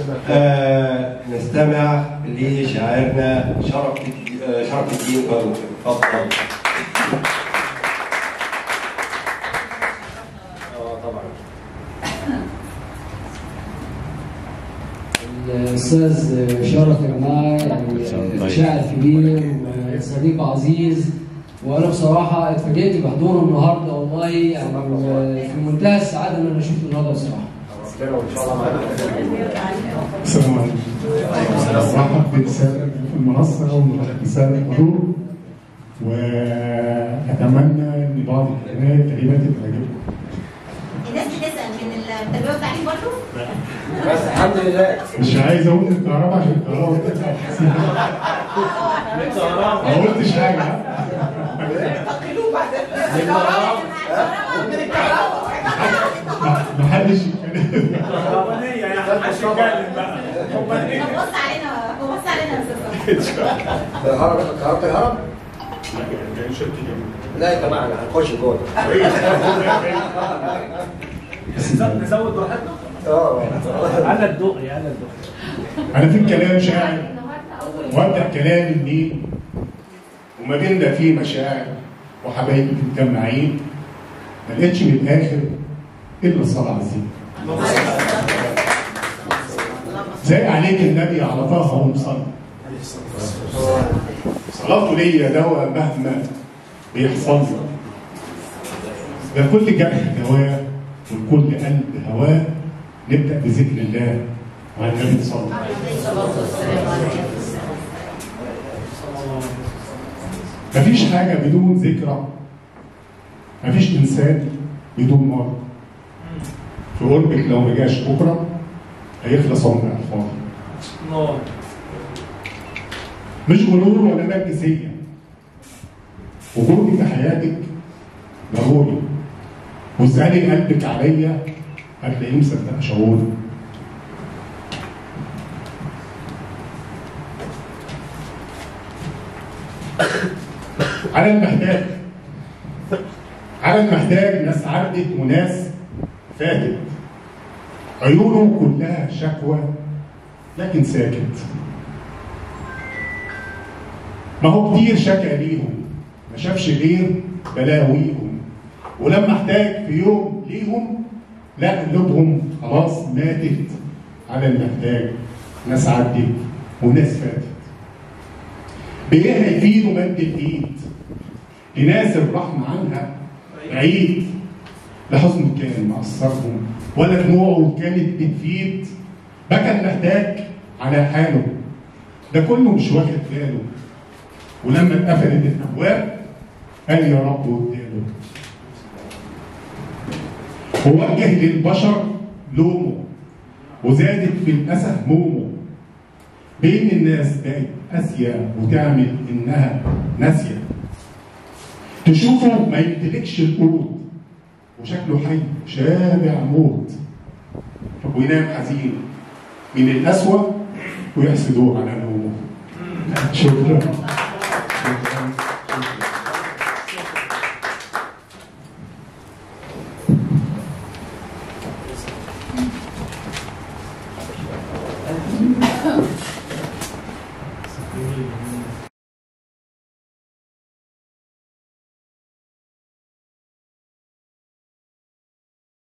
آه نستمع لشاعرنا شرف آه شرف الدين فاروق تفضل اه طبعا الاستاذ شرف يا جماعه يعني شاعر كبير وصديق عزيز وانا بصراحه اتفاجئت بحضوره النهارده والله يعني في منتهى السعاده ان انا شفته النهارده بصراحه. السلام عليكم. مرحبا برسالة في المنصة ورسالة الحضور وأتمنى إن بعض الكلمات تقريبا تعجبكم. الناس بتسال من التربيه والتعليم برضه؟ بس الحمد لله مش عايز أقول الكهرباء عشان الكهرباء بتطلع حسين. ما قلتش حاجة. ما حدش يتكلم. طب بص علينا بص علينا يا استاذ الهرب كهربت الهرب؟ لا يا جماعه هنخش جوه نزود براحتنا اه على الدقي على الدقي أنا في الكلام شاعر وأبدأ كلامي منين؟ وما بيننا فيه مشاعر وحبايبي متجمعين ما لقيتش من الآخر إلا الصلاة على الزين. زي عليك النبي على طه ومصلي صلاته ليا دواء مهما بيحصل لي ده كل جرح دواء ولكل قلب هواه نبدا بذكر الله وعلى النبي صلى الله عليه وسلم مفيش حاجه بدون ذكرى مفيش انسان بدون مرض في قربك لو ما جاش بكره هيخلص عمر على الفاضي نار مش غرور ولا نرجسيه وجودي في حياتك ضروري واسالي قلبك عليا هتلاقيه مصدق شعوري على المحتاج على المحتاج ناس عدت وناس فاتت عيونه كلها شكوى لكن ساكت ما هو كتير شكى ليهم ما شافش غير بلاويهم ولما احتاج في يوم ليهم لا قلوبهم خلاص ماتت على المحتاج ناس عدت وناس فاتت بايه هيفيدوا مد الايد لناس الرحمه عنها بعيد لا حزن كان مأثرهم ولا دموعه كانت بتفيد بكى المحتاج على حاله ده كله مش واخد باله ولما اتقفلت الابواب قال يا رب قدامه ووجه للبشر لومه وزادت في الاسى همومه بين الناس بقت قاسيه وتعمل انها ناسيه تشوفه ما يمتلكش القرود وشكله حي شابع موت وينام حزين من القسوه ويحسدوه على نومه شكرا